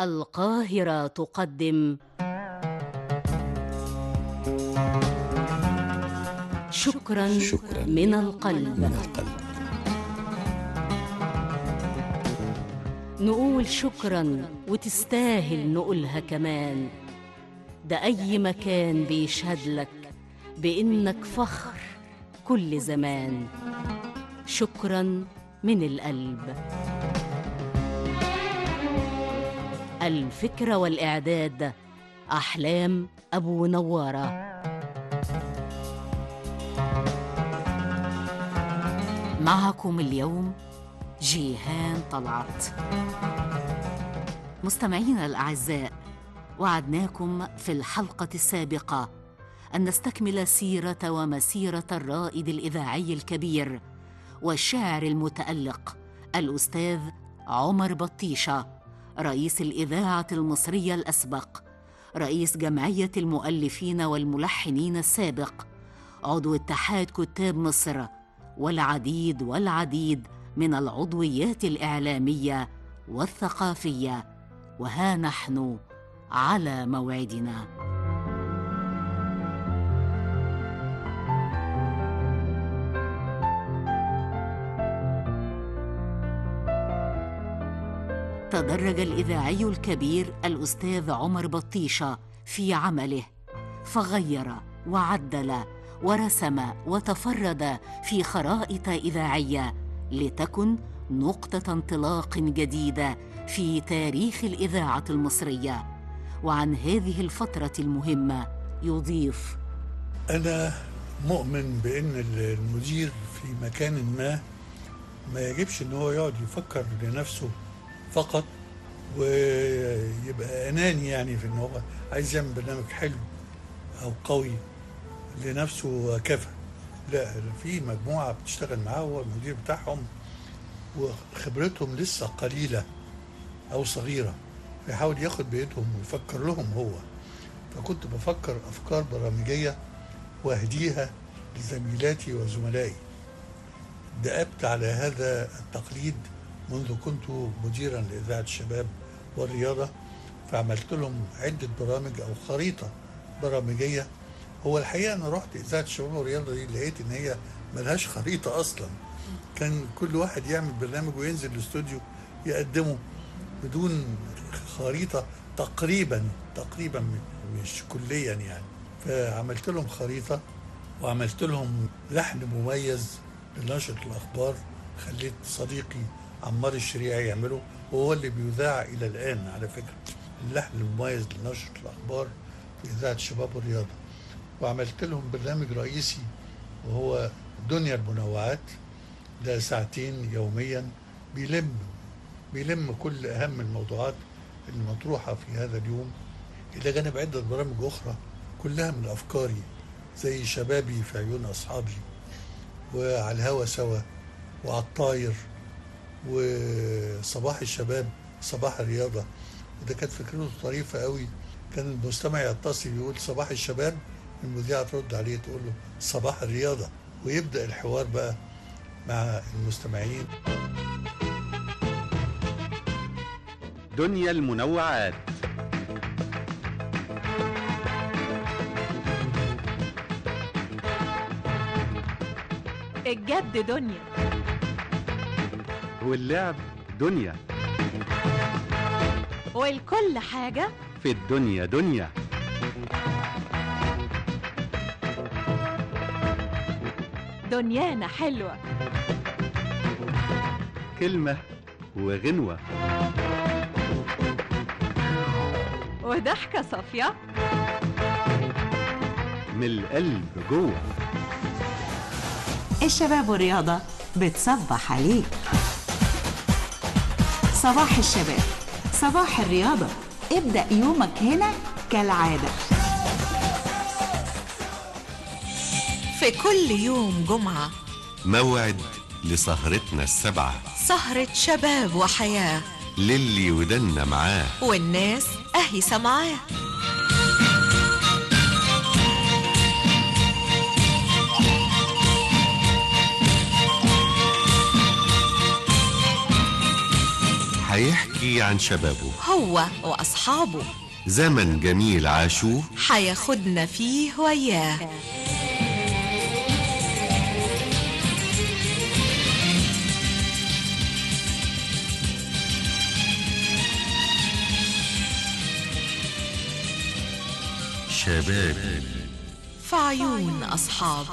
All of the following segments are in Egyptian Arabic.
القاهرة تقدم شكرا, شكراً من القلب من القلب نقول شكرا وتستاهل نقولها كمان ده أي مكان بيشهد لك بإنك فخر كل زمان شكرا من القلب الفكرة والإعداد أحلام أبو نوارة معكم اليوم جيهان طلعت مستمعينا الأعزاء وعدناكم في الحلقة السابقة أن نستكمل سيرة ومسيرة الرائد الإذاعي الكبير والشاعر المتألق الأستاذ عمر بطيشة رئيس الإذاعة المصرية الأسبق رئيس جمعية المؤلفين والملحنين السابق عضو اتحاد كتاب مصر والعديد والعديد من العضويات الإعلامية والثقافية وها نحن على موعدنا تدرج الإذاعي الكبير الأستاذ عمر بطيشة في عمله فغير وعدل ورسم وتفرد في خرائط إذاعية لتكن نقطة انطلاق جديدة في تاريخ الإذاعة المصرية وعن هذه الفترة المهمة يضيف أنا مؤمن بأن المدير في مكان ما ما يجبش إن هو يقعد يفكر لنفسه فقط ويبقى أناني يعني في إن هو عايز يعمل برنامج حلو أو قوي لنفسه كفى لا في مجموعة بتشتغل معاه هو المدير بتاعهم وخبرتهم لسه قليلة أو صغيرة فيحاول ياخد بإيدهم ويفكر لهم هو فكنت بفكر أفكار برامجية وأهديها لزميلاتي وزملائي دأبت على هذا التقليد منذ كنت مديرا لإذاعة الشباب والرياضة فعملت لهم عدة برامج أو خريطة برامجية هو الحقيقة أنا رحت إذاعة الشباب والرياضة دي لقيت إن هي ملهاش خريطة أصلا كان كل واحد يعمل برنامج وينزل الاستوديو يقدمه بدون خريطة تقريبا تقريبا مش كليا يعني فعملت لهم خريطة وعملت لهم لحن مميز لنشرة الأخبار خليت صديقي عمار الشريعي يعمله وهو اللي بيذاع إلى الآن على فكرة اللحن المميز لنشرة الأخبار في إذاعة الشباب والرياضة وعملت لهم برنامج رئيسي وهو دنيا المنوعات ده ساعتين يوميا بيلم بيلم كل أهم الموضوعات المطروحة في هذا اليوم إلى جانب عدة برامج أخرى كلها من أفكاري زي شبابي في عيون أصحابي وعلى الهوا سوا وعلى الطاير وصباح الشباب صباح الرياضة وده كانت فكرته طريفة قوي كان المستمع يتصل يقول صباح الشباب المذيعة ترد عليه تقول له صباح الرياضة ويبدأ الحوار بقى مع المستمعين دنيا المنوعات الجد دنيا واللعب دنيا والكل حاجة في الدنيا دنيا دنيانا حلوة كلمة وغنوة وضحكة صافية من القلب جوه الشباب والرياضة بتصبح عليك صباح الشباب صباح الرياضة ابدأ يومك هنا كالعادة في كل يوم جمعة موعد لسهرتنا السبعة سهرة شباب وحياة للي ودنا معاه والناس أهي سمعاه هيحكي عن شبابه هو وأصحابه زمن جميل عاشوه حياخدنا فيه وياه شبابي في عيون أصحابي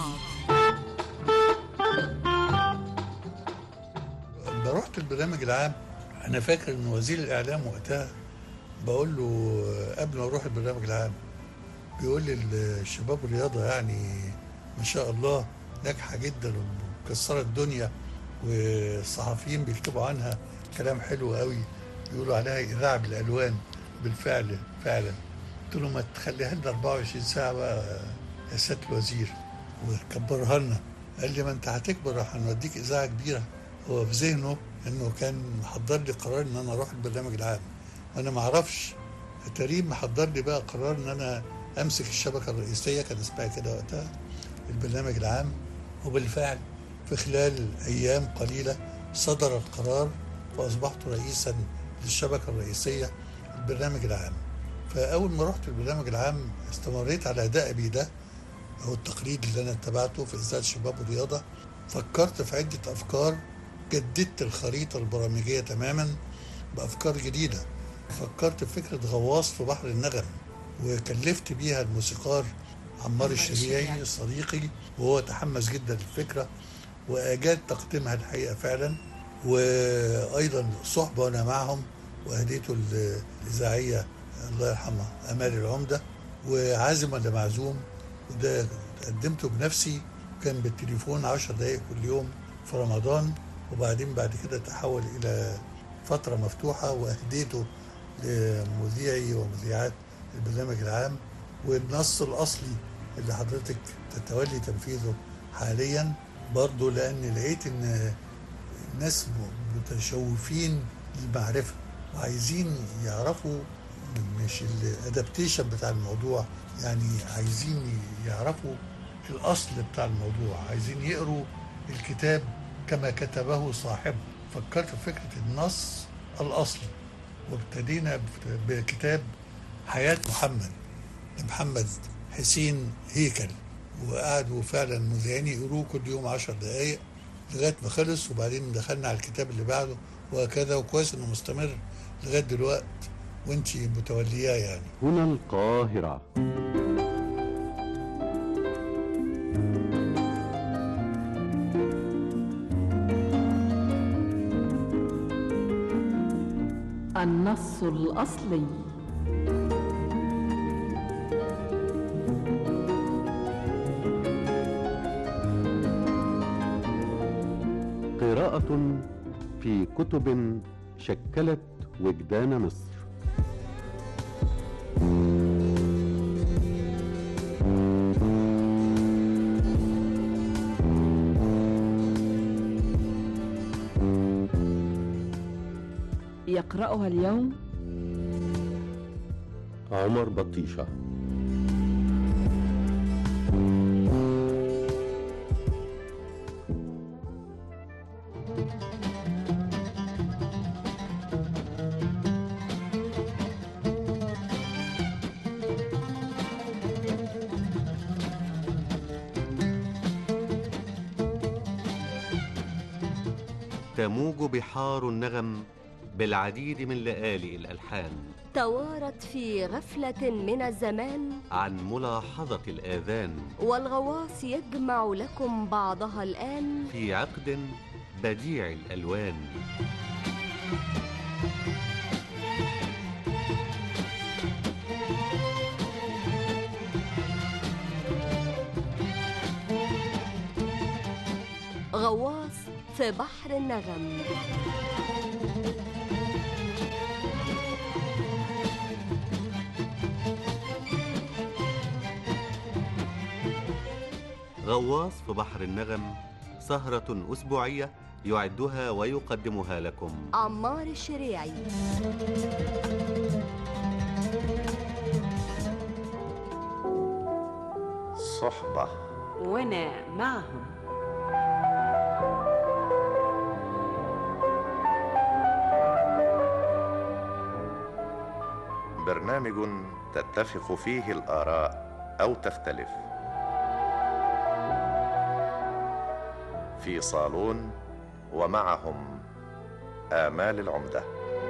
لما رحت البرنامج العام انا فاكر ان وزير الاعلام وقتها بقول له قبل ما اروح البرنامج العام بيقول لي الشباب والرياضه يعني ما شاء الله ناجحه جدا ومكسره الدنيا والصحفيين بيكتبوا عنها كلام حلو قوي بيقولوا عليها اذاعه بالالوان بالفعل فعلا قلت له ما تخليها لنا 24 ساعه بقى يا سياده الوزير وكبرها لنا قال لي ما انت هتكبر هنوديك اذاعه كبيره هو في ذهنه انه كان محضر لي قرار ان انا اروح البرنامج العام وانا ما اعرفش تريم محضر لي بقى قرار ان انا امسك الشبكه الرئيسيه كان اسمها كده وقتها البرنامج العام وبالفعل في خلال ايام قليله صدر القرار واصبحت رئيسا للشبكه الرئيسيه البرنامج العام فاول ما رحت البرنامج العام استمريت على دأبي ده او التقليد اللي انا اتبعته في اذاعه الشباب والرياضه فكرت في عده افكار جددت الخريطه البرامجيه تماما بافكار جديده فكرت في فكره غواص في بحر النغم وكلفت بيها الموسيقار عمار الشريعي صديقي وهو تحمس جدا للفكره واجاد تقديمها الحقيقه فعلا وايضا صحبه وانا معهم واهديته الاذاعيه الله يرحمها امال العمده وعازم ولا معزوم وده قدمته بنفسي كان بالتليفون 10 دقائق كل يوم في رمضان وبعدين بعد كده تحول الى فتره مفتوحه واهديته لمذيعي ومذيعات البرنامج العام والنص الاصلي اللي حضرتك تتولي تنفيذه حاليا برضه لان لقيت ان الناس متشوفين للمعرفه وعايزين يعرفوا مش الادابتيشن بتاع الموضوع يعني عايزين يعرفوا الاصل بتاع الموضوع عايزين يقروا الكتاب كما كتبه صاحبه فكرت في فكره النص الاصلي وابتدينا بكتاب حياه محمد لمحمد حسين هيكل وقعدوا فعلا مذيعين يقروه كل يوم عشر دقائق لغايه ما خلص وبعدين دخلنا على الكتاب اللي بعده وهكذا وكويس انه مستمر لغايه دلوقتي وانت متولياه يعني هنا القاهرة النص الأصلي قراءة في كتب شكلت وجدان مصر يقرأها اليوم عمر بطيشة تموج بحار النغم بالعديد من لآلئ الألحان توارت في غفلة من الزمان عن ملاحظة الآذان والغواص يجمع لكم بعضها الآن في عقد بديع الألوان غواص في بحر النغم غواص في بحر النغم سهرة أسبوعية يعدها ويقدمها لكم عمار الشريعي صحبة وانا معهم برنامج تتفق فيه الآراء أو تختلف في صالون ومعهم آمال العمده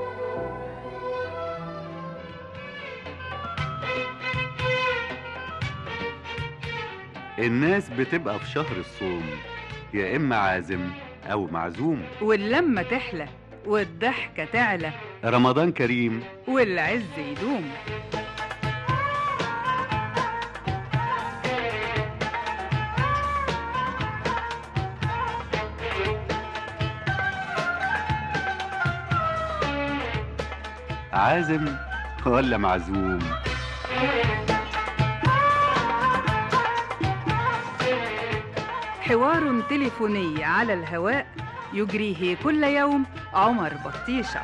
الناس بتبقى في شهر الصوم يا إما عازم أو معزوم واللمة تحلى والضحكة تعلى رمضان كريم والعز يدوم عازم ولا معزوم حوار تليفوني على الهواء يجريه كل يوم عمر بطيشة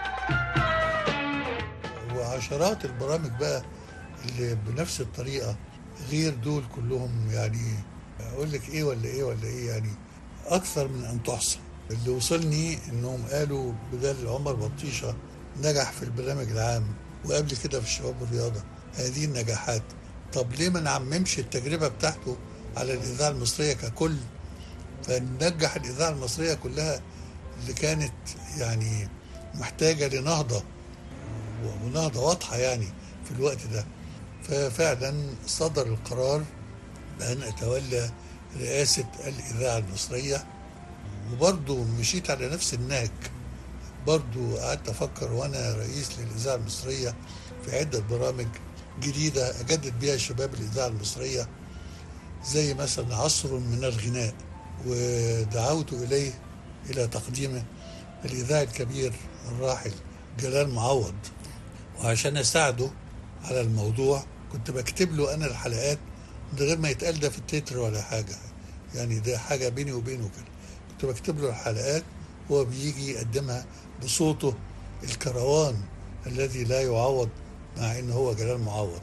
وعشرات البرامج بقى اللي بنفس الطريقة غير دول كلهم يعني أقول لك إيه ولا إيه ولا إيه يعني أكثر من أن تحصى اللي وصلني إنهم قالوا بدل عمر بطيشة نجح في البرنامج العام وقبل كده في الشباب والرياضة هذه النجاحات طب ليه ما نعممش التجربة بتاعته على الإذاعة المصرية ككل فننجح الإذاعة المصرية كلها اللي كانت يعني محتاجة لنهضة ونهضة واضحة يعني في الوقت ده ففعلا صدر القرار بأن أتولى رئاسة الإذاعة المصرية وبرضه مشيت على نفس النهج برضه قعدت أفكر وأنا رئيس للإذاعة المصرية في عدة برامج جديدة أجدد بيها شباب الإذاعة المصرية زي مثلا عصر من الغناء ودعوت إليه إلى تقديمه الإذاعي الكبير الراحل جلال معوض وعشان أساعده على الموضوع كنت بكتب له أنا الحلقات من غير ما يتقال ده في التتر ولا حاجة يعني ده حاجة بيني وبينه كده كنت بكتب له الحلقات هو بيجي يقدمها بصوته الكروان الذي لا يعوض مع ان هو جلال معوض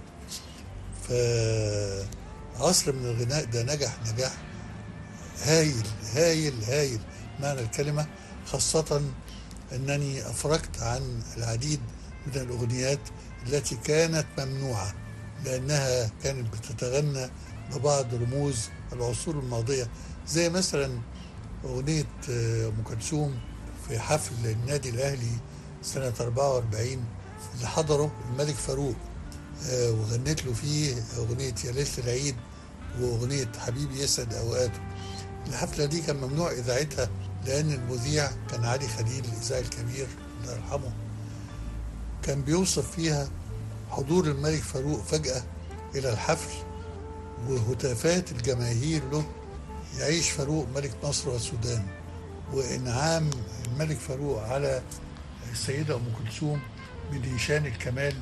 فعصر من الغناء ده نجح نجاح هايل هايل هايل معنى الكلمة خاصة أنني أفرجت عن العديد من الأغنيات التي كانت ممنوعة لأنها كانت بتتغنى ببعض رموز العصور الماضية زي مثلا أغنية أم كلثوم في حفل النادي الأهلي سنة 44 اللي حضره الملك فاروق وغنيت له فيه أغنية يا ليلة العيد وأغنية حبيبي يسعد أوقاته الحفلة دي كان ممنوع إذاعتها لأن المذيع كان علي خليل الإذاعي الكبير الله يرحمه كان بيوصف فيها حضور الملك فاروق فجأة إلى الحفل وهتافات الجماهير له يعيش فاروق ملك مصر والسودان وإنعام الملك فاروق على السيدة أم كلثوم بنيشان الكمال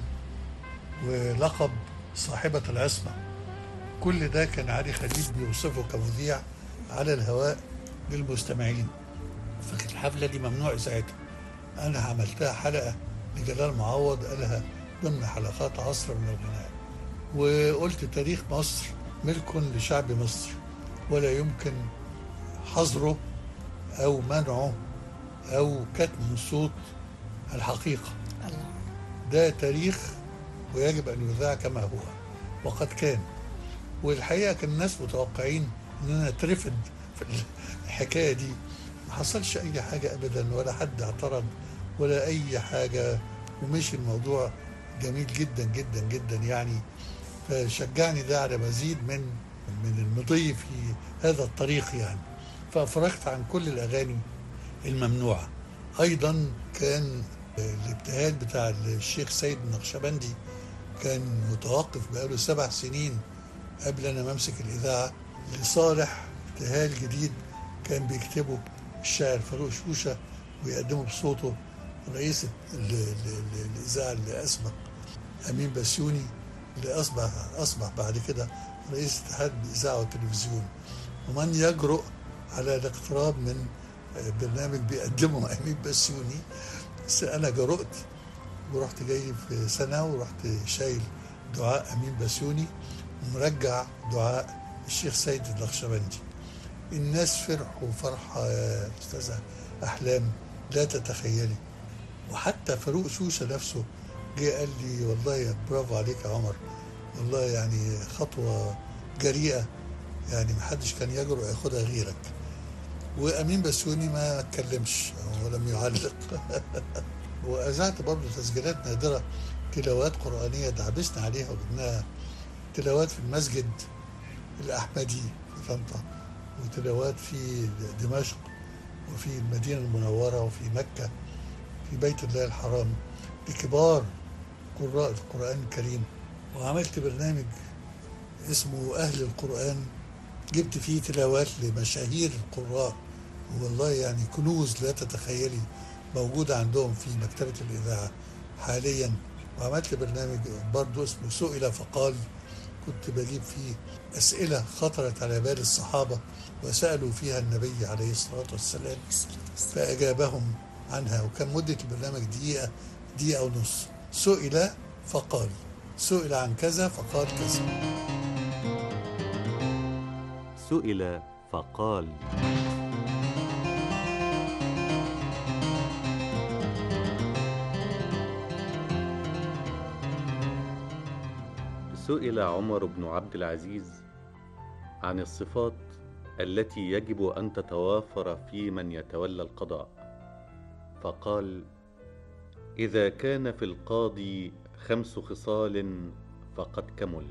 ولقب صاحبة العصمة كل ده كان علي خليل بيوصفه كمذيع على الهواء للمستمعين فالحفلة دي ممنوع إذاعتها أنا عملتها حلقة لجلال معوض قالها ضمن حلقات عصر من الغناء وقلت تاريخ مصر ملك لشعب مصر ولا يمكن حظره أو منعه أو كتم صوت الحقيقة ده تاريخ ويجب أن يذاع كما هو وقد كان والحقيقة كان الناس متوقعين أننا نترفد في الحكاية دي ما حصلش أي حاجة أبدا ولا حد اعترض ولا أي حاجة ومشي الموضوع جميل جدا جدا جدا يعني فشجعني ده على مزيد من من المضي في هذا الطريق يعني فأفرجت عن كل الأغاني الممنوعة أيضا كان الابتهال بتاع الشيخ سيد النقشبندي كان متوقف بقاله سبع سنين قبل أنا ما أمسك الإذاعة لصالح ابتهال جديد كان بيكتبه الشاعر فاروق شوشة ويقدمه بصوته رئيس الإذاعة اللي أسبق أمين بسيوني اللي أصبح أصبح بعد كده رئيس اتحاد الإذاعة والتلفزيون ومن يجرؤ على الاقتراب من برنامج بيقدمه أمين بسيوني بس أنا جرؤت ورحت جاي في سنة ورحت شايل دعاء أمين بسيوني ومرجع دعاء الشيخ سيد النقشبندي الناس فرحوا فرحة يا أستاذة أحلام لا تتخيلي وحتى فاروق شوشة نفسه جه قال لي والله يا برافو عليك يا عمر والله يعني خطوة جريئة يعني محدش كان يجرؤ ياخدها غيرك وأمين بسيوني ما اتكلمش ولم يعلق وأذعت برضه تسجيلات نادرة تلاوات قرآنية دعبسنا عليها وجبناها تلاوات في المسجد الأحمدي في طنطا وتلاوات في دمشق وفي المدينة المنورة وفي مكة في بيت الله الحرام لكبار قراء القرآن الكريم وعملت برنامج اسمه أهل القرآن جبت فيه تلاوات لمشاهير القراء والله يعني كنوز لا تتخيلي موجودة عندهم في مكتبة الإذاعة حاليا وعملت برنامج برضه اسمه سئل فقال كنت بجيب فيه أسئلة خطرت على بال الصحابة وسألوا فيها النبي عليه الصلاة والسلام فأجابهم عنها وكان مدة البرنامج دقيقة دقيقة ونص سئل فقال سئل عن كذا فقال كذا سئل فقال سئل عمر بن عبد العزيز عن الصفات التي يجب ان تتوافر في من يتولى القضاء فقال اذا كان في القاضي خمس خصال فقد كمل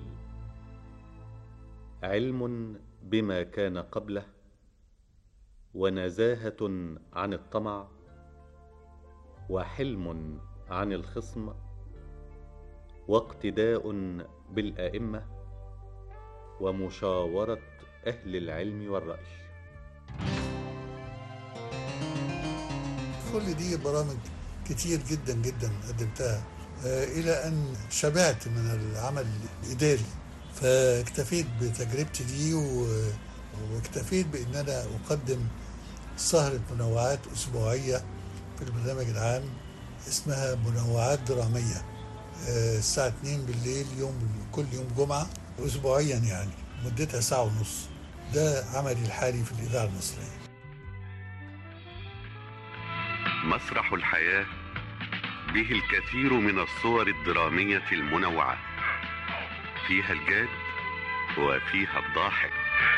علم بما كان قبله ونزاهه عن الطمع وحلم عن الخصم واقتداء بالائمه ومشاوره اهل العلم والراي كل دي برامج كتير جدا جدا قدمتها آه، إلى أن شبعت من العمل الإداري فاكتفيت بتجربتي دي و- واكتفيت بأن أنا أقدم سهرة منوعات أسبوعية في البرنامج العام اسمها منوعات درامية آه، الساعة 2 بالليل يوم كل يوم جمعة أسبوعيا يعني مدتها ساعة ونص ده عملي الحالي في الإذاعة المصرية مسرح الحياة به الكثير من الصور الدرامية المنوعة فيها الجاد وفيها الضاحك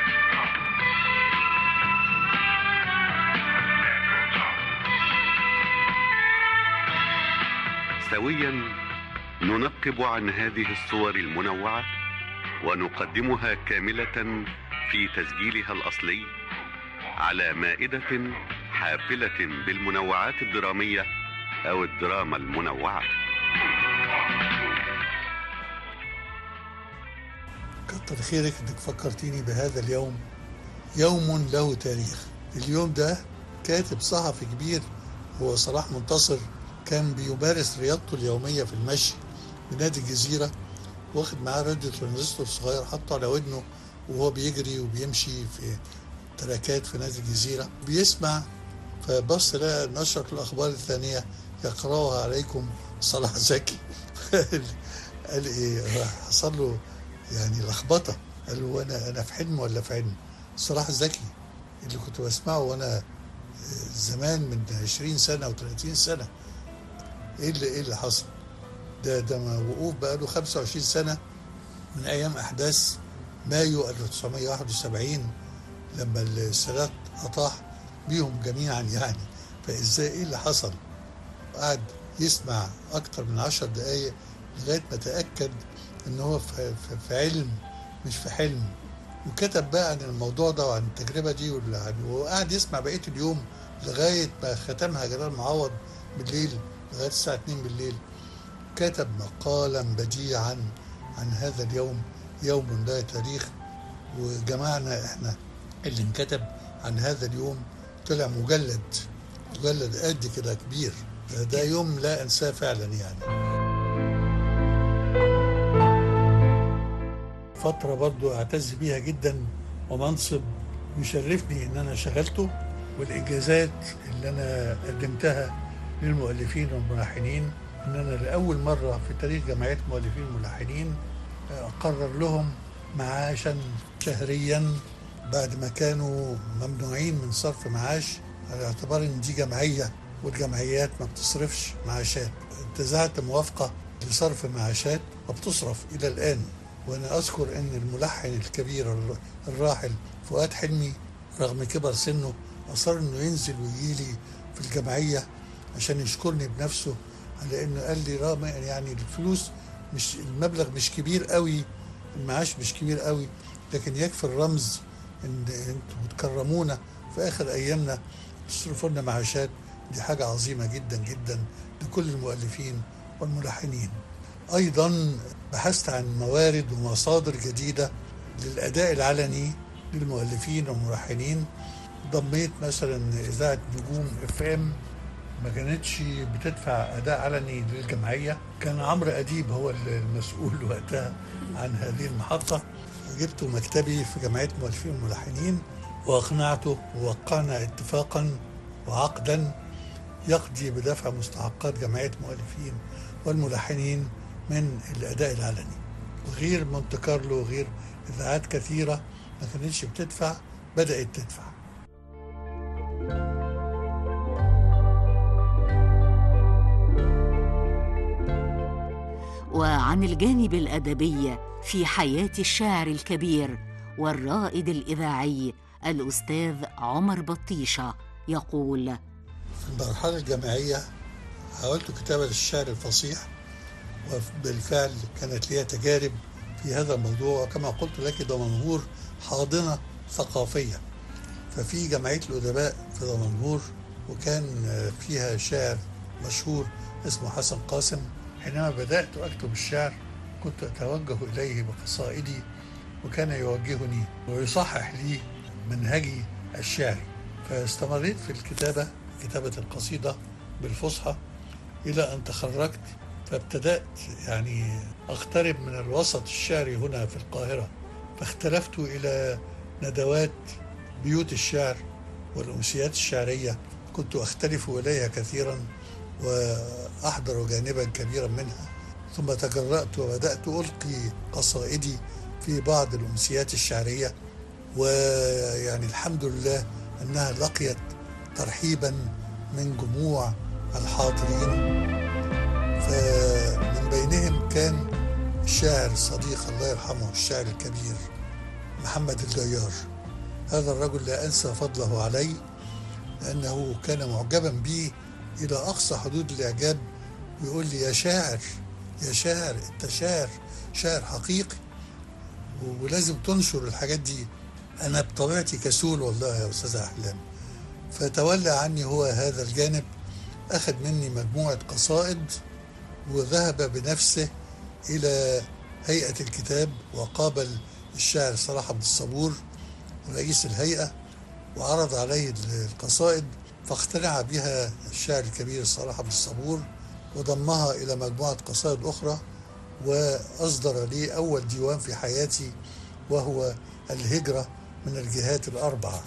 سويا ننقب عن هذه الصور المنوعة ونقدمها كاملة في تسجيلها الأصلي على مائدة حافلة بالمنوعات الدرامية أو الدراما المنوعة كتر خيرك انك فكرتيني بهذا اليوم يوم له تاريخ اليوم ده كاتب صحفي كبير هو صلاح منتصر كان بيمارس رياضته اليومية في المشي بنادي الجزيرة واخد معاه راديو ترانزستور صغير حطه على ودنه وهو بيجري وبيمشي في تراكات في نادي الجزيرة بيسمع فبص لقى نشرة الأخبار الثانية يقرأها عليكم صلاح زكي قال إيه راح حصل له يعني لخبطة قال له أنا أنا في حلم ولا في علم صلاح زكي اللي كنت بسمعه وأنا زمان من 20 سنة أو 30 سنة إيه اللي إيه اللي حصل ده ده وقوف بقى له 25 سنة من أيام أحداث مايو 1971 لما السادات أطاح بيهم جميعا يعني فإزاي إيه اللي حصل قعد يسمع أكتر من عشر دقايق لغاية ما تأكد إن هو في, في, في علم مش في حلم وكتب بقى عن الموضوع ده وعن التجربة دي واللي- وقعد يسمع بقية اليوم لغاية ما ختمها جلال معوض بالليل لغاية الساعة 2 بالليل كتب مقالا بديعا عن هذا اليوم يوم لا تاريخ وجمعنا احنا اللي انكتب عن هذا اليوم طلع مجلد مجلد قد كده كبير ده يوم لا انساه فعلا يعني فترة برضو اعتز بيها جدا ومنصب يشرفني ان انا شغلته والانجازات اللي انا قدمتها للمؤلفين والملحنين ان انا لاول مرة في تاريخ جمعية مؤلفين وملحنين اقرر لهم معاشا شهريا بعد ما كانوا ممنوعين من صرف معاش على اعتبار ان دي جمعية والجمعيات ما بتصرفش معاشات انتزعت موافقة لصرف معاشات وبتصرف إلى الآن وأنا أذكر أن الملحن الكبير الر- الراحل فؤاد حلمي رغم كبر سنه أصر أنه ينزل ويجيلي في الجمعية عشان يشكرني بنفسه على أنه قال لي رغم يعني الفلوس مش المبلغ مش كبير قوي المعاش مش كبير قوي لكن يكفي الرمز ان انتوا بتكرمونا في اخر ايامنا تصرفوا لنا معاشات دي حاجه عظيمه جدا جدا لكل المؤلفين والملحنين ايضا بحثت عن موارد ومصادر جديده للاداء العلني للمؤلفين والملحنين ضميت مثلا اذاعه نجوم اف ام ما كانتش بتدفع اداء علني للجمعيه كان عمرو اديب هو المسؤول وقتها عن هذه المحطه جبته مكتبي في جمعيه مؤلفين وملحنين واقنعته ووقعنا اتفاقا وعقدا يقضي بدفع مستحقات جمعيه مؤلفين والملحنين من الاداء العلني وغير مونte كارلو وغير اذاعات كثيره ما كانتش بتدفع بدات تدفع وعن الجانب الادبي في حياه الشاعر الكبير والرائد الاذاعي الاستاذ عمر بطيشه يقول في المرحلة الجامعية حاولت كتابة الشعر الفصيح وبالفعل كانت لي تجارب في هذا الموضوع وكما قلت لك دمنهور حاضنة ثقافية ففي جمعية الأدباء في دمنهور وكان فيها شاعر مشهور اسمه حسن قاسم حينما بدأت أكتب الشعر كنت أتوجه إليه بقصائدي وكان يوجهني ويصحح لي منهجي الشعري فاستمريت في الكتابة كتابة القصيدة بالفصحى إلى أن تخرجت فابتدأت يعني أقترب من الوسط الشعري هنا في القاهرة فاختلفت إلى ندوات بيوت الشعر والأمسيات الشعرية كنت أختلف إليها كثيرا وأحضر جانبا كبيرا منها ثم تجرأت وبدأت ألقي قصائدي في بعض الأمسيات الشعرية ويعني الحمد لله أنها لقيت ترحيبا من جموع الحاضرين فمن بينهم كان الشاعر الصديق الله يرحمه الشاعر الكبير محمد الجيار هذا الرجل لا أنسى فضله علي لأنه كان معجبا بي إلى أقصى حدود الإعجاب ويقول لي يا شاعر يا شاعر أنت شاعر شاعر حقيقي ولازم تنشر الحاجات دي أنا بطبيعتي كسول والله يا أستاذ أحلام فتولى عني هو هذا الجانب أخذ مني مجموعة قصائد وذهب بنفسه إلى هيئة الكتاب وقابل الشاعر صلاح عبد الصبور رئيس الهيئة وعرض عليه القصائد فاقتنع بها الشاعر الكبير صلاح عبد الصبور وضمها إلى مجموعة قصائد أخرى وأصدر لي أول ديوان في حياتي وهو الهجرة من الجهات الأربعة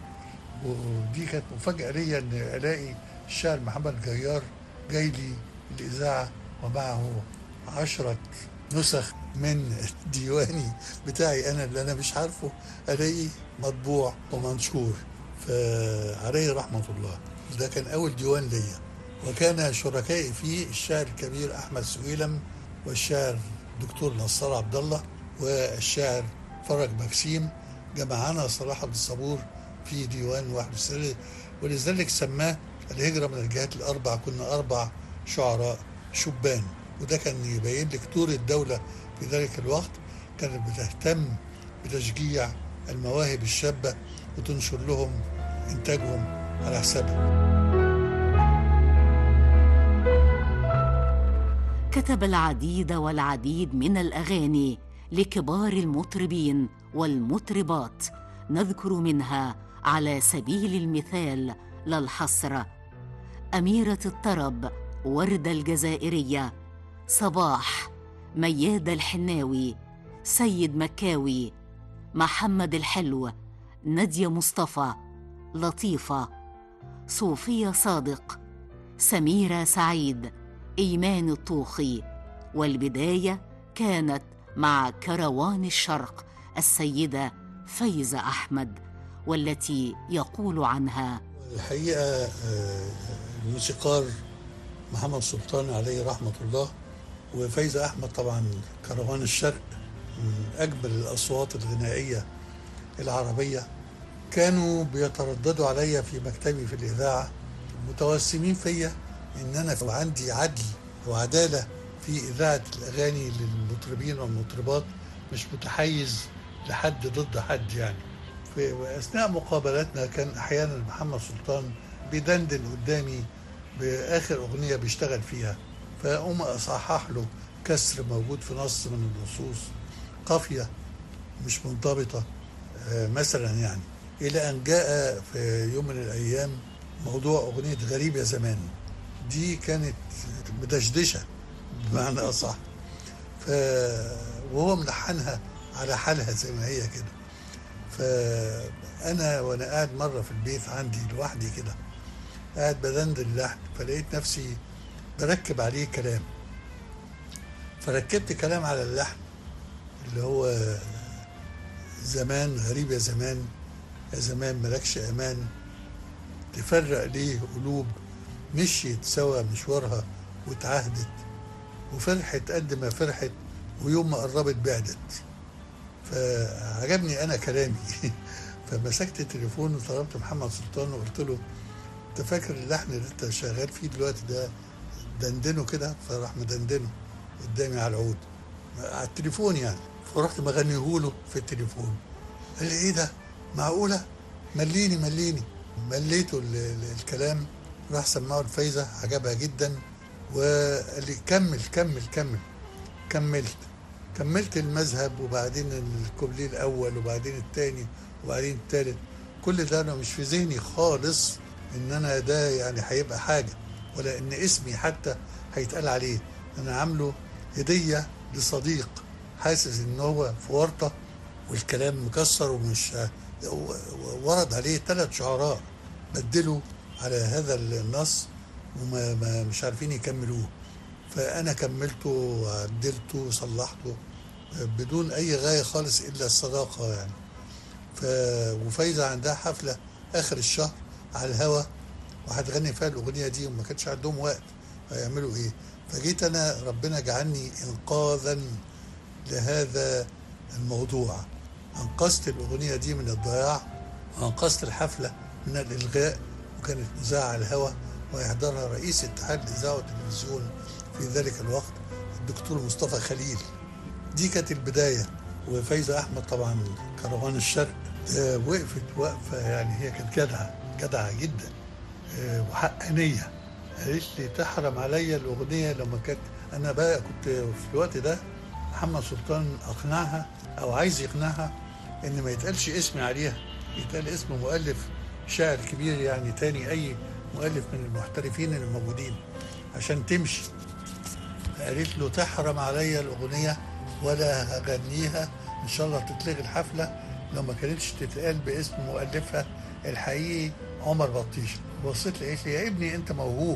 ودي كانت مفاجأة ليا إن ألاقي الشاعر محمد جيار جاي لي الإذاعة ومعه عشرة نسخ من ديواني بتاعي أنا اللي أنا مش عارفه ألاقيه مطبوع ومنشور فعليه رحمة الله ده كان أول ديوان ليا وكان شركائي فيه الشاعر الكبير أحمد سويلم والشاعر دكتور نصار عبد الله والشاعر فرج مكسيم جمعنا صلاح عبد الصبور في ديوان واحد ولذلك سماه الهجرة من الجهات الأربع كنا أربع شعراء شبان وده كان يبين لك دور الدولة في ذلك الوقت كانت بتهتم بتشجيع المواهب الشابة وتنشر لهم إنتاجهم على حسابها كتب العديد والعديد من الأغاني لكبار المطربين والمطربات نذكر منها على سبيل المثال لا الحصر أميرة الطرب وردة الجزائرية صباح مياد الحناوي سيد مكاوي محمد الحلو نادية مصطفى لطيفة صوفية صادق سميرة سعيد إيمان الطوخي والبداية كانت مع كروان الشرق السيدة فايزة أحمد والتي يقول عنها الحقيقة الموسيقار محمد سلطان عليه رحمة الله وفايزة أحمد طبعا كروان الشرق من أجمل الأصوات الغنائية العربية كانوا بيترددوا عليا في مكتبي في الإذاعة متوسمين فيا إن أنا عندي عدل وعدالة في إذاعة الأغاني للمطربين والمطربات مش متحيز لحد ضد حد يعني في أثناء مقابلاتنا كان أحيانا محمد سلطان بيدندن قدامي بآخر أغنية بيشتغل فيها فأقوم أصحح له كسر موجود في نص من النصوص قافية مش منضبطة آه، مثلا يعني إلى أن جاء في يوم من الأيام موضوع أغنية غريب يا زمان دي كانت مدشدشة بمعنى أصح ف وهو ملحنها على حالها زي ما هي كده فأنا وأنا قاعد مرة في البيت عندي لوحدي كده قاعد بدندن اللحن فلقيت نفسي بركب عليه كلام فركبت كلام على اللحن اللي هو زمان غريب يا زمان يا زمان ملكش امان تفرق ليه قلوب مشيت سوا مشوارها واتعهدت وفرحت قد ما فرحت ويوم ما قربت بعدت فعجبني انا كلامي فمسكت التليفون وطلبت محمد سلطان وقلت له انت فاكر اللحن اللي انت شغال فيه دلوقتي ده دندنه كده فراح مدندنه قدامي على العود على التليفون يعني فرحت مغنيه له في التليفون قال لي ايه ده معقوله مليني مليني مليته ال- ال- الكلام راح سمعه الفايزه عجبها جدا وقال لي كمل كمل كمل كملت كملت المذهب وبعدين الكوبليه الاول وبعدين الثاني وبعدين الثالث كل ده انا مش في ذهني خالص ان انا ده يعني هيبقى حاجه ولا ان اسمي حتى هيتقال عليه انا عامله هديه لصديق حاسس ان هو في ورطه والكلام مكسر ومش ورد عليه ثلاث شعراء بدلوا على هذا النص وما ما مش عارفين يكملوه فانا كملته وعدلته وصلحته بدون اي غايه خالص الا الصداقه يعني ف وفايزه عندها حفله اخر الشهر على الهوا وهتغني فيها الاغنيه دي وما كانش عندهم وقت هيعملوا ايه فجيت انا ربنا جعلني انقاذا لهذا الموضوع انقذت الاغنيه دي من الضياع وانقذت الحفله من الالغاء وكانت مذاعه على الهوا ويحضرها رئيس اتحاد الاذاعه والتلفزيون في ذلك الوقت الدكتور مصطفى خليل دي كانت البدايه وفايزه احمد طبعا كروان الشرق آه، وقفت وقفه يعني هي كانت جدعه جدعه جدا آه، وحقانيه قالت لي تحرم عليا الاغنيه لما كانت انا بقى كنت في الوقت ده محمد سلطان اقنعها او عايز يقنعها ان ما يتقالش اسمي عليها يتقال اسم مؤلف شاعر كبير يعني تاني اي مؤلف من المحترفين اللي موجودين عشان تمشي قالت له تحرم عليا الاغنيه ولا هغنيها ان شاء الله تتلغي الحفله لو ما كانتش تتقال باسم مؤلفها الحقيقي عمر بطيشه بصيت لقيت لي يا ابني انت موهوب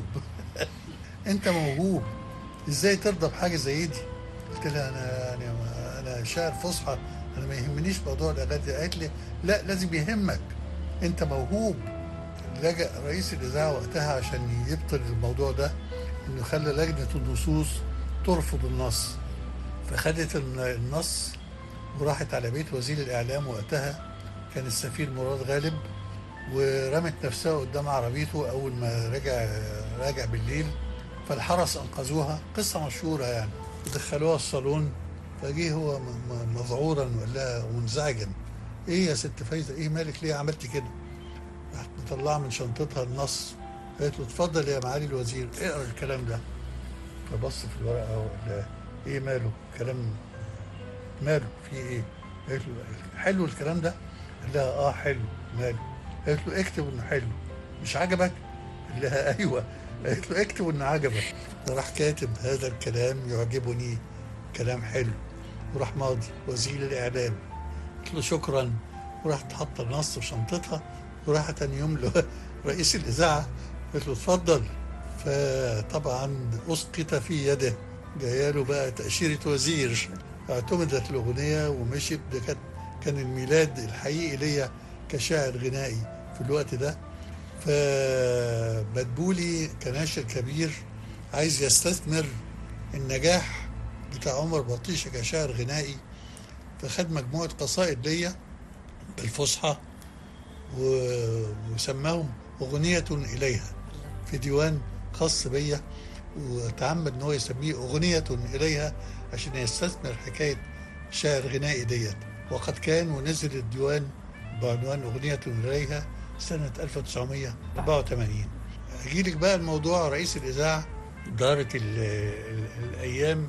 انت موهوب ازاي ترضى بحاجه زي دي قلت لها انا يعني ما- انا شاعر فصحى انا ما يهمنيش موضوع الاغاني قالت لي لا لازم يهمك انت موهوب لجأ رئيس الاذاعه وقتها عشان يبطل الموضوع ده انه خلى لجنه النصوص ترفض النص فخدت الن- النص وراحت على بيت وزير الاعلام وقتها كان السفير مراد غالب ورمت نفسها قدام عربيته اول ما رجع راجع بالليل فالحرس انقذوها قصه مشهوره يعني دخلوها الصالون فجه هو م- م- مذعورا وقال لها ومنزعجا ايه يا ست فايزه ايه مالك ليه عملتي كده؟ راحت مطلعه من شنطتها النص قالت له اتفضل يا معالي الوزير اقرا الكلام ده فبص في الورقه وقال لها ايه ماله كلام ماله في ايه؟ قالت له حلو الكلام ده؟ قال لها اه حلو ماله؟ قالت له اكتب انه حلو مش عجبك؟ قال لها ايوه قالت له اكتب انه عجبك راح كاتب هذا الكلام يعجبني كلام حلو وراح ماضي وزير الاعلام قلت له شكرا وراحت حاطه النص في شنطتها وراح تاني يوم له رئيس الاذاعه قلت له اتفضل فطبعا اسقط في يده جايه له بقى تاشيره وزير اعتمدت الاغنيه ومشيت ده كان كان الميلاد الحقيقي ليا كشاعر غنائي في الوقت ده فمدبولي كناشر كبير عايز يستثمر النجاح بتاع عمر بطيشة كشاعر غنائي فخد مجموعة قصائد ليا بالفصحى و- وسماهم أغنية إليها في ديوان خاص بيا وتعمد ان هو يسميه أغنية إليها عشان يستثمر حكاية شاعر غنائي ديت وقد كان ونزل الديوان بعنوان أغنية إليها سنة 1984 أجيلك بقى الموضوع رئيس الإذاعة دارت ال ال الأيام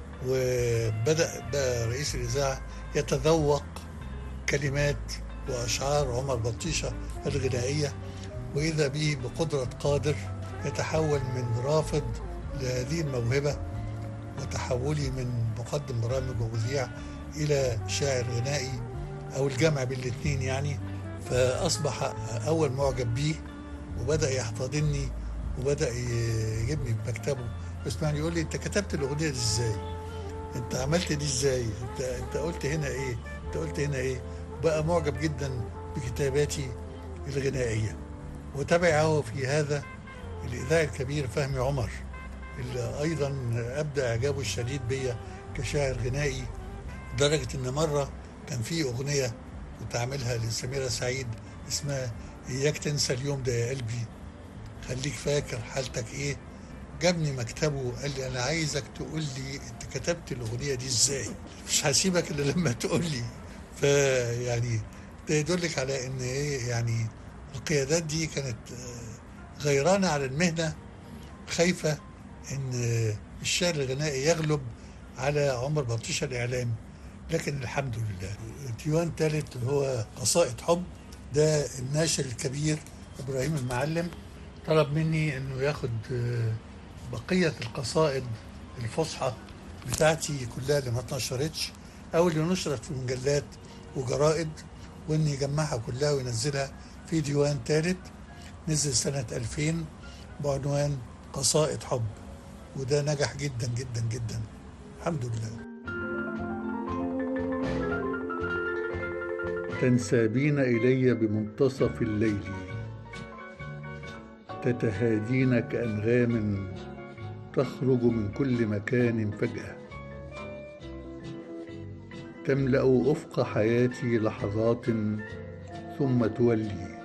وبدأ بقى رئيس الإذاعة يتذوق كلمات وأشعار عمر بطيشة الغنائية وإذا به بقدرة قادر يتحول من رافض لهذه الموهبة وتحولي من مقدم برامج ومذيع إلى شاعر غنائي أو الجمع بين الاثنين يعني فأصبح أول معجب بيه وبدأ يحتضنني وبدأ يجيبني بمكتبه ويسمعني يقول لي أنت كتبت الأغنية دي إزاي؟ أنت عملت دي إزاي؟ أنت أنت قلت هنا إيه؟ أنت قلت هنا إيه؟ بقى معجب جدا بكتاباتي الغنائية وتبعه في هذا الإذاعي الكبير فهمي عمر اللي أيضا أبدى إعجابه الشديد بيا كشاعر غنائي لدرجة إن مرة كان في أغنية كنت عاملها لسميرة سعيد اسمها إياك تنسى اليوم ده يا قلبي خليك فاكر حالتك إيه جابني مكتبه قال لي أنا عايزك تقول لي أنت كتبت الأغنية دي إزاي مش هسيبك إلا لما تقول لي فيعني ده يدلك على إن إيه يعني القيادات دي كانت آه، غيرانة على المهنة خايفة إن آه، الشعر الغنائي يغلب على عمر بطيشة الإعلام لكن الحمد لله ديوان ثالث اللي هو قصائد حب ده الناشر الكبير إبراهيم المعلم طلب مني إنه ياخد آه، بقية القصائد الفصحى بتاعتي كلها اللي ما اتنشرتش أو اللي نشرت في مجلات وجرائد وإن يجمعها كلها وينزلها في ديوان ثالث نزل سنة 2000 بعنوان قصائد حب وده نجح جدا جدا جدا الحمد لله تنسابين إلي بمنتصف الليل تتهادين كأنغام تخرج من كل مكان فجأة تملأ أفق حياتي لحظات ثم تولي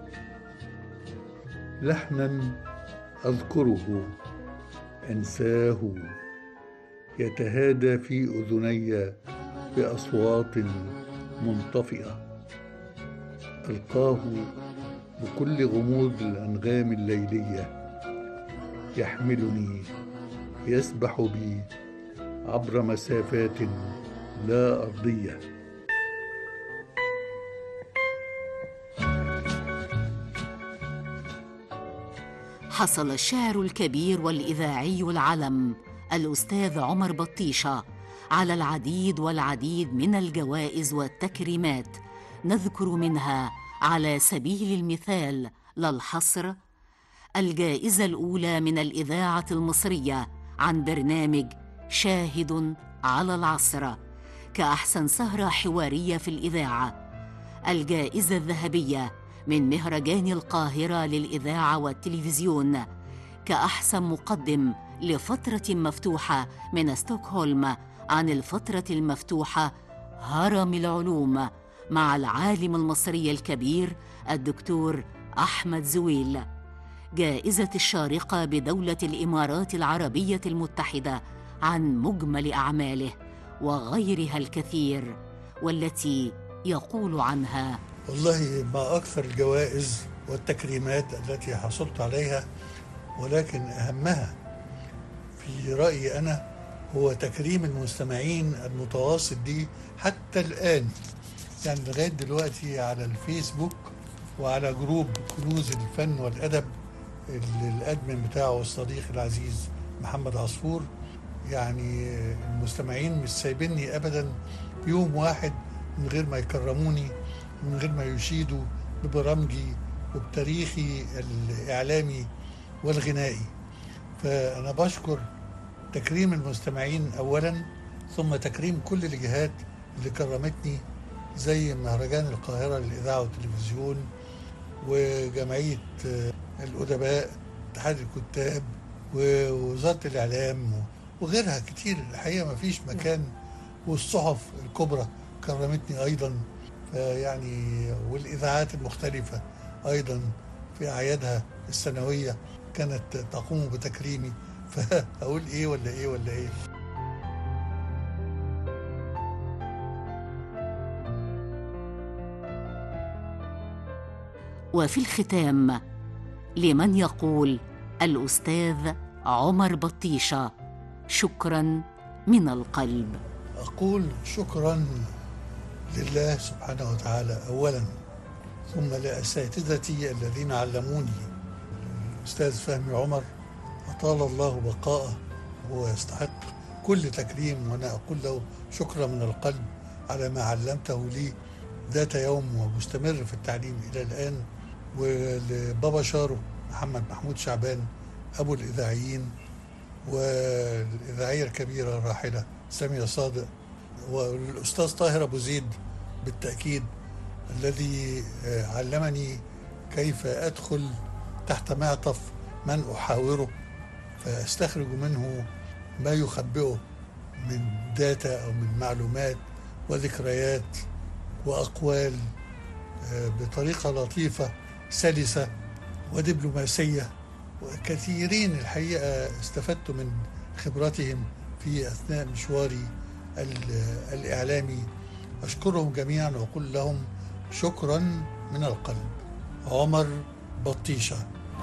لحنا أذكره أنساه يتهادى في أذني بأصوات منطفئة ألقاه بكل غموض الأنغام الليلية يحملني يسبح بي عبر مسافات لا أرضية حصل الشاعر الكبير والإذاعي العلم الأستاذ عمر بطيشة على العديد والعديد من الجوائز والتكريمات نذكر منها على سبيل المثال لا الحصر الجائزة الأولى من الإذاعة المصرية عن برنامج شاهد على العصر كأحسن سهرة حوارية في الإذاعة الجائزة الذهبية من مهرجان القاهرة للإذاعة والتلفزيون كأحسن مقدم لفترة مفتوحة من ستوكهولم عن الفترة المفتوحة هرم العلوم مع العالم المصري الكبير الدكتور أحمد زويل جائزة الشارقة بدولة الإمارات العربية المتحدة عن مجمل أعماله وغيرها الكثير والتي يقول عنها والله ما أكثر الجوائز والتكريمات التي حصلت عليها ولكن أهمها في رأيي أنا هو تكريم المستمعين المتواصل لي حتى الآن يعني لغاية دلوقتي على الفيسبوك وعلى جروب كنوز الفن والأدب اللي الأدمن بتاعه الصديق العزيز محمد عصفور يعني المستمعين مش سايبيني أبدا يوم واحد من غير ما يكرموني ومن غير ما يشيدوا ببرامجي وبتاريخي الإعلامي والغنائي فأنا بشكر تكريم المستمعين أولا ثم تكريم كل الجهات اللي كرمتني زي مهرجان القاهرة للإذاعة والتلفزيون وجمعية الأدباء اتحاد الكتاب ووزارة الإعلام وغيرها كتير الحقيقه ما فيش مكان والصحف الكبرى كرمتني ايضا فيعني والاذاعات المختلفه ايضا في اعيادها السنويه كانت تقوم بتكريمي فاقول ايه ولا ايه ولا ايه وفي الختام لمن يقول الاستاذ عمر بطيشه شكرا من القلب أقول شكرا لله سبحانه وتعالى أولا ثم لأساتذتي الذين علموني الأستاذ فهمي عمر أطال الله بقاءه هو يستحق كل تكريم وأنا أقول له شكرا من القلب على ما علمته لي ذات يوم ومستمر في التعليم إلى الآن ولبابا شارو محمد محمود شعبان أبو الإذاعيين والإذاعية الكبيرة الراحلة سامية صادق والأستاذ طاهر أبو زيد بالتأكيد الذي آه، علمني كيف أدخل تحت معطف من أحاوره فأستخرج منه ما يخبئه من داتا أو من معلومات وذكريات وأقوال آه، بطريقة لطيفة سلسة ودبلوماسية وكثيرين الحقيقة استفدت من خبرتهم في أثناء مشواري ال- الإعلامي أشكرهم جميعا وأقول لهم شكرا من القلب عمر بطيشة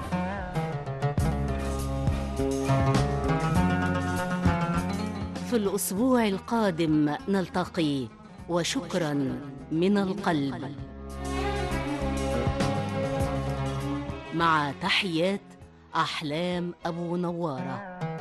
في الاسبوع القادم نلتقي وشكرا من القلب مع تحيات احلام ابو نواره